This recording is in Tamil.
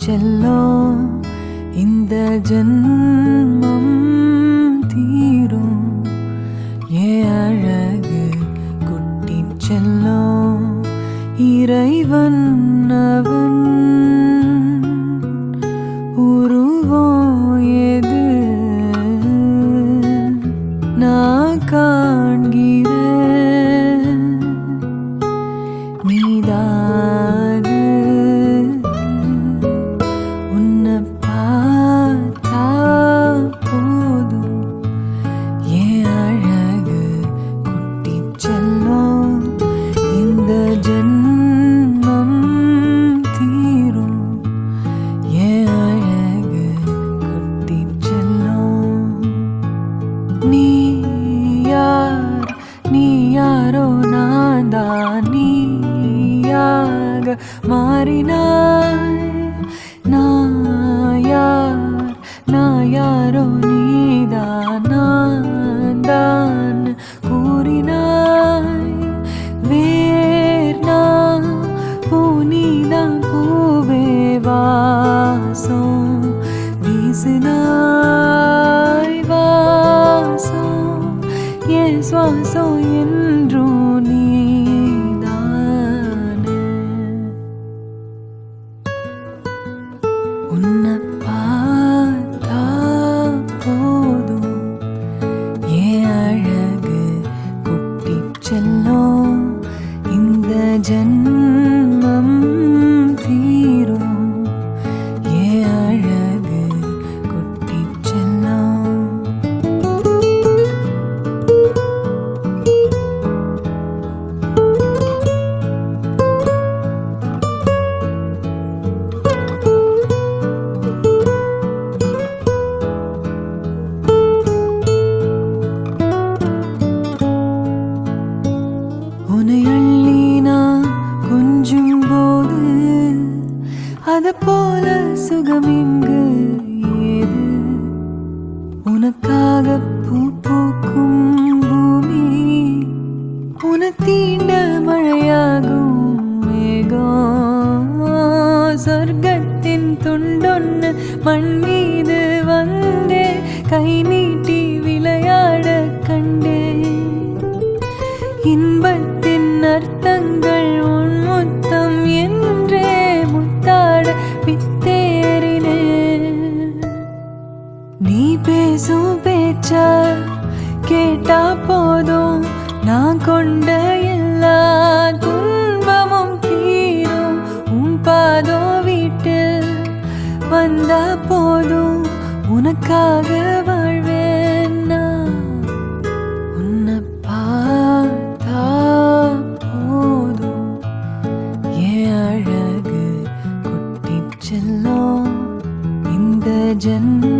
செல்லும் இந்த ஜன்மம் தீரும் ஏ அழகு குட்டி செல்லும் இறைவன் அவன் உருவம் எது நான் காண்கிறேன் நீதாது உன்னை பார்த்தா போதும் ஏன் அழகு குட்டி செல்லும் இந்த ஜென்மம் தீரும் ஏன் அழகு குட்டி செல்லும் நீ யார் நீ யாரோ நான் தான் நீயாக மாறினாய் நான் யார் நான் யாரோ நீதான் நான் தான் கூறினாய் வேர் நான் பூனிதான் பூவே வாசம் வீசினாய் வாசம் என் சுவாசம் என்றும் நீதானே உன்னை பார்த்தா போதும் ஏன் அழகு குட்டி செல்லும் இந்த ஜன்மம் தீரும் ஏன் அழகு குட்டி செல்லும் உன்னை அள்ளி நான் கொஞ்சும் போது அது போல சுகம் இங்கு ஏது உனக்காக பூ பூக்கும் பூமி உன தீண்ட மழையாகும் மேகம் சொர்க்கத்தின் துண்டொன்னு மண் மீது வந்தே கை நீட்டி விளையாட கண்டேன் இன்பத்தின் அர்த்தங்கள் உன் முத்தம் என்றே முத்தாட வித்தேறினே நீ பேசும் பேச்ச கேட்டா போதும் நான் கொண்ட எல்லா துன்பமும் தீரும் உன் பாதோ வீட்டில் வந்தா போதும் உனக்காக வாழ்வேன் நான் உன்னை பார்த்தா போதும் ஏன் அழகு குட்டி செல்லும் இந்த ஜன்ம